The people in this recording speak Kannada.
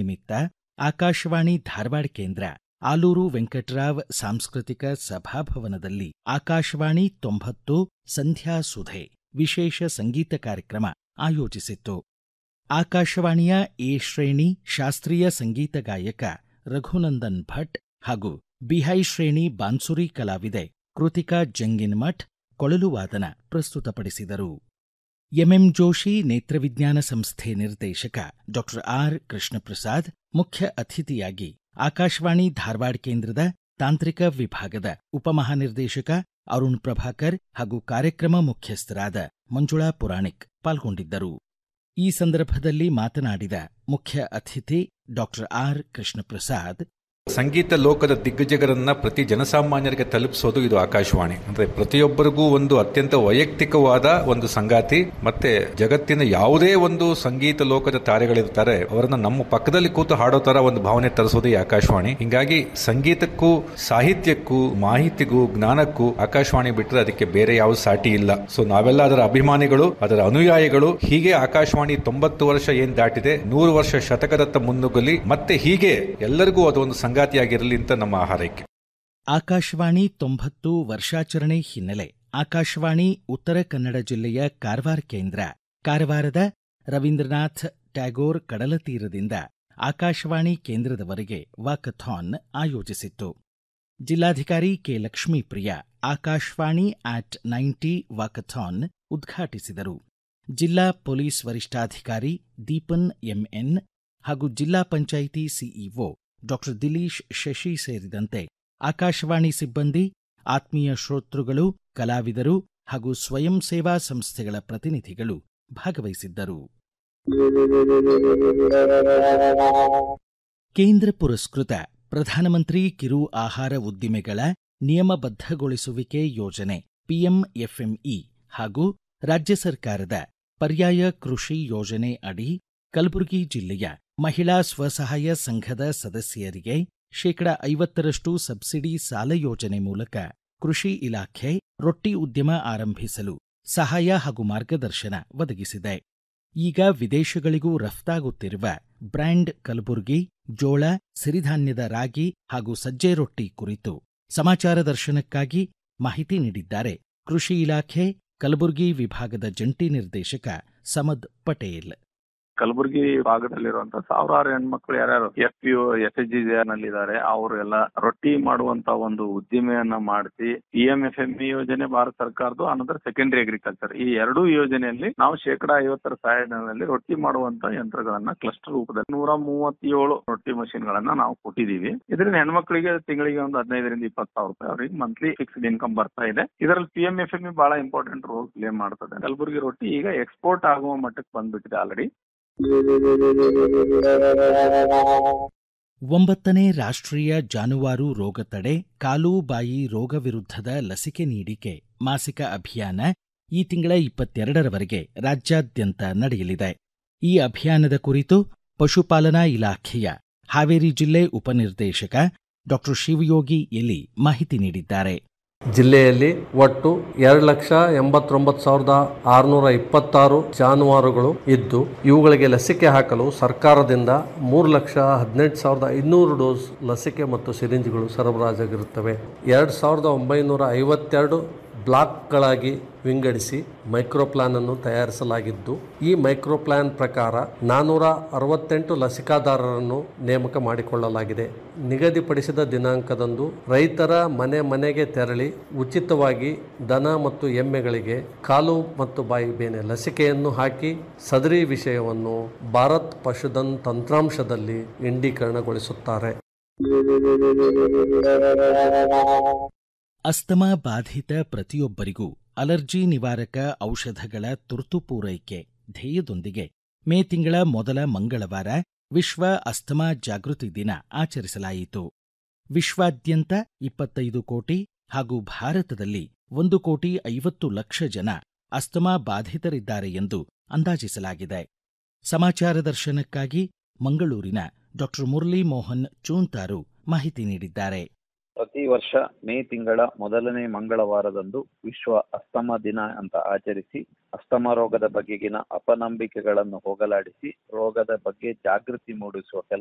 ನಿಮಿತ್ತ ಆಕಾಶವಾಣಿ ಧಾರವಾಡ ಕೇಂದ್ರ ಆಲೂರು ವೆಂಕಟರಾವ್ ಸಾಂಸ್ಕೃತಿಕ ಸಭಾಭವನದಲ್ಲಿ ಆಕಾಶವಾಣಿ ತೊಂಬತ್ತು ಸಂಧ್ಯಾ ಸುಧೆ ವಿಶೇಷ ಸಂಗೀತ ಕಾರ್ಯಕ್ರಮ ಆಯೋಜಿಸಿತ್ತು ಆಕಾಶವಾಣಿಯ ಎ ಶ್ರೇಣಿ ಶಾಸ್ತ್ರೀಯ ಸಂಗೀತ ಗಾಯಕ ರಘುನಂದನ್ ಭಟ್ ಹಾಗೂ ಬಿಹೈ ಶ್ರೇಣಿ ಬಾನ್ಸುರಿ ಕಲಾವಿದೆ ಕೃತಿಕಾ ಜಂಗಿನ್ಮಠ್ ಕೊಳಲು ವಾದನ ಪ್ರಸ್ತುತಪಡಿಸಿದರು ಎಂಎಂ ಜೋಶಿ ನೇತ್ರವಿಜ್ಞಾನ ಸಂಸ್ಥೆ ನಿರ್ದೇಶಕ ಡಾಕ್ಟರ್ ಆರ್ ಕೃಷ್ಣಪ್ರಸಾದ್ ಮುಖ್ಯ ಅತಿಥಿಯಾಗಿ ಆಕಾಶವಾಣಿ ಧಾರವಾಡ ಕೇಂದ್ರದ ತಾಂತ್ರಿಕ ವಿಭಾಗದ ಉಪಮಹಾನಿರ್ದೇಶಕ ಅರುಣ್ ಪ್ರಭಾಕರ್ ಹಾಗೂ ಕಾರ್ಯಕ್ರಮ ಮುಖ್ಯಸ್ಥರಾದ ಮಂಜುಳಾ ಪುರಾಣಿಕ್ ಪಾಲ್ಗೊಂಡಿದ್ದರು ಈ ಸಂದರ್ಭದಲ್ಲಿ ಮಾತನಾಡಿದ ಮುಖ್ಯ ಅತಿಥಿ ಡಾಕ್ಟರ್ ಆರ್ ಕೃಷ್ಣಪ್ರಸಾದ್ ಸಂಗೀತ ಲೋಕದ ದಿಗ್ಗಜಗರನ್ನ ಪ್ರತಿ ಜನಸಾಮಾನ್ಯರಿಗೆ ತಲುಪಿಸೋದು ಇದು ಆಕಾಶವಾಣಿ ಅಂದ್ರೆ ಪ್ರತಿಯೊಬ್ಬರಿಗೂ ಒಂದು ಅತ್ಯಂತ ವೈಯಕ್ತಿಕವಾದ ಒಂದು ಸಂಗಾತಿ ಮತ್ತೆ ಜಗತ್ತಿನ ಯಾವುದೇ ಒಂದು ಸಂಗೀತ ಲೋಕದ ತಾರೆಗಳಿರ್ತಾರೆ ಅವರನ್ನ ನಮ್ಮ ಪಕ್ಕದಲ್ಲಿ ಕೂತು ಹಾಡೋ ತರ ಒಂದು ಭಾವನೆ ತರಿಸೋದು ಈ ಆಕಾಶವಾಣಿ ಹಿಂಗಾಗಿ ಸಂಗೀತಕ್ಕೂ ಸಾಹಿತ್ಯಕ್ಕೂ ಮಾಹಿತಿಗೂ ಜ್ಞಾನಕ್ಕೂ ಆಕಾಶವಾಣಿ ಬಿಟ್ಟರೆ ಅದಕ್ಕೆ ಬೇರೆ ಯಾವ ಸಾಟಿ ಇಲ್ಲ ಸೊ ನಾವೆಲ್ಲ ಅದರ ಅಭಿಮಾನಿಗಳು ಅದರ ಅನುಯಾಯಿಗಳು ಹೀಗೆ ಆಕಾಶವಾಣಿ ತೊಂಬತ್ತು ವರ್ಷ ಏನ್ ದಾಟಿದೆ ನೂರು ವರ್ಷ ಶತಕದತ್ತ ಮುನ್ನುಗ್ಗಲಿ ಮತ್ತೆ ಹೀಗೆ ಎಲ್ಲರಿಗೂ ಅದೊಂದು ಸಂಗಾತಿಯಾಗಿರಲಿ ಅಂತ ನಮ್ಮ ಹಾರೈಕೆ ಆಕಾಶವಾಣಿ ತೊಂಬತ್ತು ವರ್ಷಾಚರಣೆ ಹಿನ್ನೆಲೆ ಆಕಾಶವಾಣಿ ಉತ್ತರ ಕನ್ನಡ ಜಿಲ್ಲೆಯ ಕಾರವಾರ ಕೇಂದ್ರ ಕಾರವಾರದ ರವೀಂದ್ರನಾಥ್ ಟ್ಯಾಗೋರ್ ಕಡಲ ತೀರದಿಂದ ಆಕಾಶವಾಣಿ ಕೇಂದ್ರದವರೆಗೆ ವಾಕಥಾನ್ ಆಯೋಜಿಸಿತ್ತು ಜಿಲ್ಲಾಧಿಕಾರಿ K Lakshmipriya Akashvani at ninety walkathon ಉದ್ಘಾಟಿಸಿದರು ಜಿಲ್ಲಾ ಪೊಲೀಸ್ ವರಿಷ್ಠಾಧಿಕಾರಿ ದೀಪನ್ ಎಂಎನ್ ಹಾಗೂ ಜಿಲ್ಲಾ ಪಂಚಾಯಿತಿ ಸಿಇಒ ಡಾಕ್ಟರ್ ದಿಲೀಶ್ ಶಶಿ ಸೇರಿದಂತೆ ಆಕಾಶವಾಣಿ ಸಿಬ್ಬಂದಿ ಆತ್ಮೀಯ ಶ್ರೋತೃಗಳು ಕಲಾವಿದರು ಹಾಗೂ ಸ್ವಯಂ ಸೇವಾ ಸಂಸ್ಥೆಗಳ ಪ್ರತಿನಿಧಿಗಳು ಭಾಗವಹಿಸಿದ್ದರು ಕೇಂದ್ರ ಪುರಸ್ಕೃತ ಪ್ರಧಾನಮಂತ್ರಿ ಕಿರು ಆಹಾರ ಉದ್ದಿಮೆಗಳ ನಿಯಮಬದ್ಧಗೊಳಿಸುವಿಕೆ ಯೋಜನೆ ಪಿಎಂಎಫ್ಎಂಇ ಹಾಗೂ ರಾಜ್ಯ ಸರ್ಕಾರದ ಪರ್ಯಾಯ ಕೃಷಿ ಯೋಜನೆ ಅಡಿ ಕಲಬುರಗಿ ಜಿಲ್ಲೆಯ ಮಹಿಳಾ ಸ್ವಸಹಾಯ ಸಂಘದ ಸದಸ್ಯರಿಗೆ ಶೇಕಡ ಐವತ್ತರಷ್ಟು ಸಬ್ಸಿಡಿ ಸಾಲ ಯೋಜನೆ ಮೂಲಕ ಕೃಷಿ ಇಲಾಖೆ ರೊಟ್ಟಿ ಉದ್ಯಮ ಆರಂಭಿಸಲು ಸಹಾಯ ಹಾಗೂ ಮಾರ್ಗದರ್ಶನ ಒದಗಿಸಿದೆ ಈಗ ವಿದೇಶಗಳಿಗೂ ರಫ್ತಾಗುತ್ತಿರುವ ಬ್ರ್ಯಾಂಡ್ ಕಲಬುರ್ಗಿ ಜೋಳ ಸಿರಿಧಾನ್ಯದ ರಾಗಿ ಹಾಗೂ ಸಜ್ಜೆ ರೊಟ್ಟಿ ಕುರಿತು ಸಮಾಚಾರ ದರ್ಶನಕ್ಕಾಗಿ ಮಾಹಿತಿ ನೀಡಿದ್ದಾರೆ ಕೃಷಿ ಇಲಾಖೆ ಕಲಬುರಗಿ ವಿಭಾಗದ ಜಂಟಿ ನಿರ್ದೇಶಕ ಸಮದ್ ಪಟೇಲ್ ಕಲಬುರಗಿ ಭಾಗದಲ್ಲಿರುವಂತ ಸಾವಿರಾರು ಹೆಣ್ಮಕ್ಳು ಯಾರ್ಯಾರು F P S H G ನಲ್ಲಿದ್ದಾರೆ ಅವರು ಎಲ್ಲ ರೊಟ್ಟಿ ಮಾಡುವಂತ ಒಂದು ಉದ್ದಿಮೆಯನ್ನ ಮಾಡಿಸಿ P M F M E ಯೋಜನೆ ಭಾರತ ಸರ್ಕಾರದ್ದು ಅನಂತರ ಸೆಕೆಂಡರಿ ಅಗ್ರಿಕಲ್ಚರ್ ಈ ಎರಡೂ ಯೋಜನೆಯಲ್ಲಿ ನಾವು ಶೇಕಡ ಐವತ್ತರ ಸಹಾಯಧನದಲ್ಲಿ ರೊಟ್ಟಿ ಮಾಡುವಂತ ಯಂತ್ರಗಳನ್ನ ಕ್ಲಸ್ಟರ್ ರೂಪದಲ್ಲಿ ನೂರ ಮೂವತ್ತೇಳು ರೊಟ್ಟಿ ಮಷಿನ್ ಗಳನ್ನ ನಾವು ಕೊಟ್ಟಿದೀವಿ ಇದರಿಂದ ಹೆಣ್ಮಕ್ಳಿಗೆ ತಿಂಗಳಿಗೆ ಒಂದು ಹದಿನೈದರಿಂದ ಇಪ್ಪತ್ತು ಸಾವಿರ ರೂಪಾಯಿ ಅವರಿಗೆ ಮಂತ್ಲಿ ಫಿಕ್ಸ್ಡ್ ಇನ್ಕಮ್ ಬರ್ತಾ ಇದೆ ಇದರಲ್ಲಿ P M F M E ಬಹಳ ಇಂಪಾರ್ಟೆಂಟ್ ರೋಲ್ ಪ್ಲೇ ಮಾಡ್ತದೆ ಕಲಬುರಗಿ ರೊಟ್ಟಿ ಈಗ ಎಕ್ಸ್ಪೋರ್ಟ್ ಆಗುವ ಮಟ್ಟಕ್ಕೆ ಬಂದ್ಬಿಟ್ಟಿದೆ ಆಲ್ರೆಡಿ ಒಂಬತ್ತನೇ ರಾಷ್ಟ್ರೀಯ ಜಾನುವಾರು ರೋಗ ತಡೆ ಕಾಲು ಬಾಯಿ ರೋಗ ವಿರುದ್ಧದ ಲಸಿಕೆ ನೀಡಿಕೆ ಮಾಸಿಕ ಅಭಿಯಾನ ಈ ತಿಂಗಳ ಇಪ್ಪತ್ತೆರಡರವರೆಗೆ ರಾಜ್ಯಾದ್ಯಂತ ನಡೆಯಲಿದೆ ಈ ಅಭಿಯಾನದ ಕುರಿತು ಪಶುಪಾಲನಾ ಇಲಾಖೆಯ ಹಾವೇರಿ ಜಿಲ್ಲೆ ಉಪನಿರ್ದೇಶಕ ಡಾಕ್ಟರ್ ಶಿವಯೋಗಿ ಎಲಿ ಮಾಹಿತಿ ನೀಡಿದ್ದಾರೆ ಜಿಲ್ಲೆಯಲ್ಲಿ ಒಟ್ಟು ಎರಡು ಲಕ್ಷ ಎಂಬತ್ತೊಂಬತ್ತು ಸಾವಿರದ ಆರುನೂರ ಇಪ್ಪತ್ತಾರು ಜಾನುವಾರುಗಳು ಇದ್ದು ಇವುಗಳಿಗೆ ಲಸಿಕೆ ಹಾಕಲು ಸರ್ಕಾರದಿಂದ ಮೂರು ಲಕ್ಷ ಹದಿನೆಂಟು ಸಾವಿರದ ಐನೂರು ಡೋಸ್ ಲಸಿಕೆ ಮತ್ತು ಸಿರಿಂಜ್ಗಳು ಸರಬರಾಜಾಗಿರುತ್ತವೆ ಎರಡು ಸಾವಿರದ ಒಂಬೈನೂರ ಐವತ್ತೆರಡು ಬ್ಲಾಕ್ಗಳಾಗಿ ವಿಂಗಡಿಸಿ ಮೈಕ್ರೋ ಪ್ಲಾನ್ ಅನ್ನು ತಯಾರಿಸಲಾಗಿದ್ದು ಈ ಮೈಕ್ರೋ ಪ್ಲಾನ್ ಪ್ರಕಾರ ನಾನೂರ ಅರವತ್ತೆಂಟು ಲಸಿಕಾದಾರರನ್ನು ನೇಮಕ ಮಾಡಿಕೊಳ್ಳಲಾಗಿದೆ ನಿಗದಿಪಡಿಸಿದ ದಿನಾಂಕದಂದು ರೈತರ ಮನೆ ಮನೆಗೆ ತೆರಳಿ ಉಚಿತವಾಗಿ ದನ ಮತ್ತು ಎಮ್ಮೆಗಳಿಗೆ ಕಾಲು ಮತ್ತು ಬಾಯಿ ಬೇನೆ ಲಸಿಕೆಯನ್ನು ಹಾಕಿ ಸದರಿ ವಿಷಯವನ್ನು ಭಾರತ್ ಪಶುಧನ್ ತಂತ್ರಾಂಶದಲ್ಲಿ ಇಂಡೀಕರಣಗೊಳಿಸುತ್ತಾರೆ ಅಸ್ತಮಾ ಬಾಧಿತ ಪ್ರತಿಯೊಬ್ಬರಿಗೂ ಅಲರ್ಜಿ ನಿವಾರಕ ಔಷಧಗಳ ತುರ್ತು ಪೂರೈಕೆ ಧ್ಯೇಯದೊಂದಿಗೆ ಮೇ ತಿಂಗಳ ಮೊದಲ ಮಂಗಳವಾರ ವಿಶ್ವ ಅಸ್ತಮಾ ಜಾಗೃತಿ ದಿನ ಆಚರಿಸಲಾಯಿತು ವಿಶ್ವಾದ್ಯಂತ ಇಪ್ಪತ್ತೈದು ಕೋಟಿ ಹಾಗೂ ಭಾರತದಲ್ಲಿ ಒಂದು ಕೋಟಿ ಐವತ್ತು ಲಕ್ಷ ಜನ ಅಸ್ತಮಾ ಬಾಧಿತರಿದ್ದಾರೆ ಎಂದು ಅಂದಾಜಿಸಲಾಗಿದೆ ಸಮಾಚಾರ ದರ್ಶನಕ್ಕಾಗಿ ಮಂಗಳೂರಿನ ಡಾಕ್ಟರ್ ಮುರಳಿ ಮೋಹನ್ ಚೂಂತಾರು ಮಾಹಿತಿ ನೀಡಿದ್ದಾರೆ ಪ್ರತಿ ವರ್ಷ ಮೇ ತಿಂಗಳ ಮೊದಲನೇ ಮಂಗಳವಾರದಂದು ವಿಶ್ವ ಅಸ್ತಮ ದಿನ ಅಂತ ಆಚರಿಸಿ ಅಸ್ತಮ ರೋಗದ ಬಗೆಗಿನ ಅಪನಂಬಿಕೆಗಳನ್ನು ಹೋಗಲಾಡಿಸಿ ರೋಗದ ಬಗ್ಗೆ ಜಾಗೃತಿ ಮೂಡಿಸುವ ಕೆಲಸ